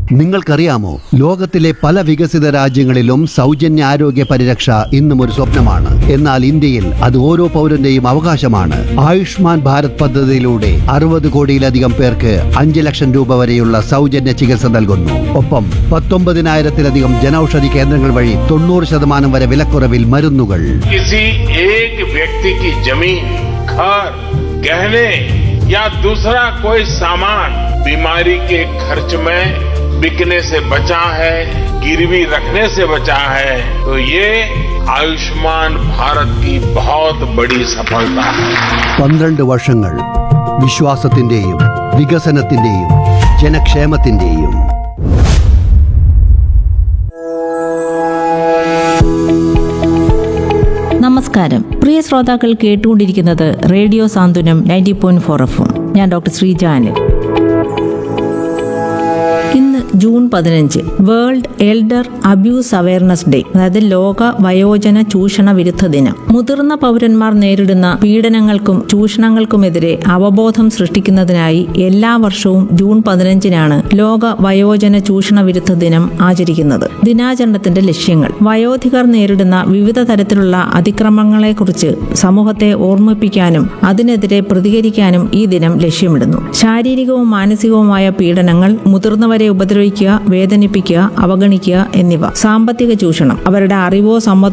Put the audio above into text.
നിങ്ങൾക്കറിയാമോ ലോകത്തിലെ പല വികസിത രാജ്യങ്ങളിലും സൗജന്യ ആരോഗ്യ പരിരക്ഷ ഇന്നും ഒരു സ്വപ്നമാണ് എന്നാൽ ഇന്ത്യയിൽ അത് ഓരോ പൗരന്റെയും അവകാശമാണ് ആയുഷ്മാൻ ഭാരത് പദ്ധതിയിലൂടെ അറുപത് കോടിയിലധികം പേർക്ക് അഞ്ച് ലക്ഷം രൂപ വരെയുള്ള സൗജന്യ ചികിത്സ നൽകുന്നു ഒപ്പം പത്തൊമ്പതിനായിരത്തിലധികം ജനൌഷധി കേന്ദ്രങ്ങൾ വഴി തൊണ്ണൂറ് ശതമാനം വരെ വിലക്കുറവിൽ മരുന്നുകൾ किसी एक व्यक्ति की जमीन घर गहने या दूसरा कोई सामान बीमारी के खर्च में बिकने से बचा है गिरवी रखने से बचा है तो ये आयुष्मान भारत की बहुत बड़ी सफलता है പന്ത്രണ്ട് വർഷങ്ങൾ വിശ്വാസത്തിന്റെയും വികസനത്തിന്റെയും ജനക്ഷേമത്തിന്റെയും നമസ്കാരം പ്രിയ ശ്രോതാക്കൾ കേട്ടുകൊണ്ടിരിക്കുന്നത് radio Santhwanam ninety point four F ഞാൻ ഡോക്ടർ ശ്രീജാനിൽ ഇന്ന് ജൂൺ പതിനഞ്ച് world elder abuse awareness day അതായത് ലോക വയോജന ചൂഷണ വിരുദ്ധ ദിനം മുതിർന്ന പൗരന്മാർ നേരിടുന്ന പീഡനങ്ങൾക്കും ചൂഷണങ്ങൾക്കുമെതിരെ അവബോധം സൃഷ്ടിക്കുന്നതിനായി എല്ലാ വർഷവും ജൂൺ പതിനഞ്ചിനാണ് ലോക വയോജന ചൂഷണ വിരുദ്ധ ദിനം ആചരിക്കുന്നത് ദിനാചരണത്തിന്റെ ലക്ഷ്യങ്ങൾ വയോധികർ നേരിടുന്ന വിവിധ തരത്തിലുള്ള അതിക്രമങ്ങളെക്കുറിച്ച് സമൂഹത്തെ ഓർമ്മിപ്പിക്കാനും അതിനെതിരെ പ്രതികരിക്കാനും ഈ ദിനം ലക്ഷ്യമിടുന്നു ശാരീരികവും മാനസികവുമായ പീഡനങ്ങൾ മുതിർന്നവരെ ഉപദ്രവിക്കുക വേദനിപ്പിക്കുക അവഗണിക്കുക എന്നിവ സാമ്പത്തിക ചൂഷണം അവരുടെ അറിവോ സമ്മതമോ